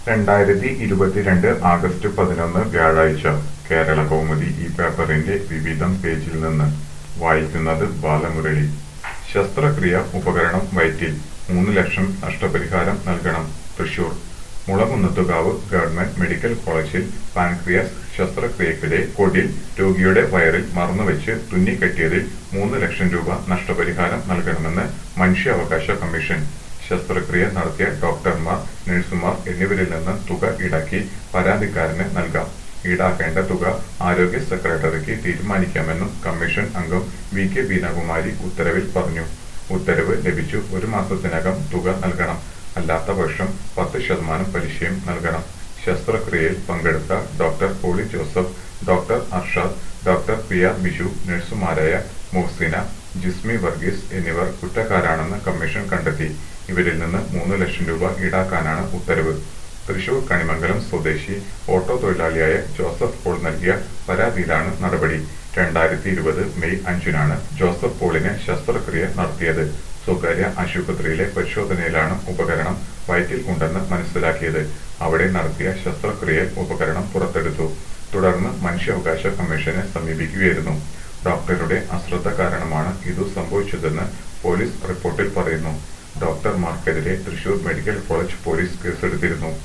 രണ്ടായിരത്തി ഇരുപത്തിരണ്ട് ആഗസ്റ്റ് പതിനൊന്ന് വ്യാഴാഴ്ച കേരള കൗമുദി ഈ പേപ്പറിന്റെ വിവിധം പേജിൽ നിന്ന് വായിക്കുന്നത് ബാലമുരളി ശസ്ത്രക്രിയ ഉപകരണം വയറ്റിൽ മൂന്ന് ലക്ഷം നഷ്ടപരിഹാരം നൽകണം തൃശൂർ മുളകുന്നത്തുകാവ് ഗവൺമെന്റ് മെഡിക്കൽ കോളേജിൽ പാൻക്രിയാസ് ശസ്ത്രക്രിയക്കിടെ കൊടിൽ രോഗിയുടെ വയറിൽ മറന്നുവെച്ച് തുന്നിക്കെട്ടിയതിൽ മൂന്ന് ലക്ഷം രൂപ നഷ്ടപരിഹാരം നൽകണമെന്ന് മനുഷ്യാവകാശ കമ്മീഷൻ ശസ്ത്രക്രിയ നടത്തിയ ഡോക്ടർമാർ നഴ്സുമാർ എന്നിവരിൽ നിന്ന് തുക ഈടാക്കി പരാതിക്കാരന് നൽകാം ഈടാക്കേണ്ട തുക ആരോഗ്യ സെക്രട്ടറിക്ക് തീരുമാനിക്കാമെന്നും കമ്മീഷൻ അംഗം വി കെ ബീനാകുമാരി ഉത്തരവിൽ പറഞ്ഞു ഉത്തരവ് ലഭിച്ചു ഒരു മാസത്തിനകം തുക നൽകണം അല്ലാത്ത പക്ഷം പത്ത് ശതമാനം പലിശയും നൽകണം ശസ്ത്രക്രിയയിൽ പങ്കെടുത്ത doctor Polly Joseph doctor Arshad doctor P R Biju നഴ്സുമാരായ മുഹ്സിന ജിസ്മി വർഗീസ് എന്നിവർ കുറ്റക്കാരാണെന്ന് കമ്മീഷൻ കണ്ടെത്തി ഇവരിൽ നിന്ന് മൂന്ന് ലക്ഷം രൂപ ഈടാക്കാനാണ് ഉത്തരവ് തൃശൂർ കണിമംഗലം സ്വദേശി ഓട്ടോ തൊഴിലാളിയായ ജോസഫ് പോൾ നൽകിയ പരാതിയിലാണ് നടപടി രണ്ടായിരത്തി ഇരുപത് മെയ് അഞ്ചിനാണ് ജോസഫ് പോളിന് ശസ്ത്രക്രിയ നടത്തിയത് സ്വകാര്യ ആശുപത്രിയിലെ പരിശോധനയിലാണ് ഉപകരണം വയറ്റിൽ ഉണ്ടെന്ന് മനസ്സിലാക്കിയത് അവിടെ നടത്തിയ ശസ്ത്രക്രിയയിൽ ഉപകരണം പുറത്തെടുത്തു തുടർന്ന് മനുഷ്യാവകാശ കമ്മീഷനെ സമീപിക്കുകയായിരുന്നു ഡോക്ടറുടെ അശ്രദ്ധ കാരണമാണ് ഇതു സംഭവിച്ചതെന്ന് പോലീസ് റിപ്പോർട്ടിൽ പറയുന്നു ഡോക്ടർമാർക്കെതിരെ തൃശൂർ മെഡിക്കൽ കോളേജ് പോലീസ് കേസെടുത്തിരുന്നു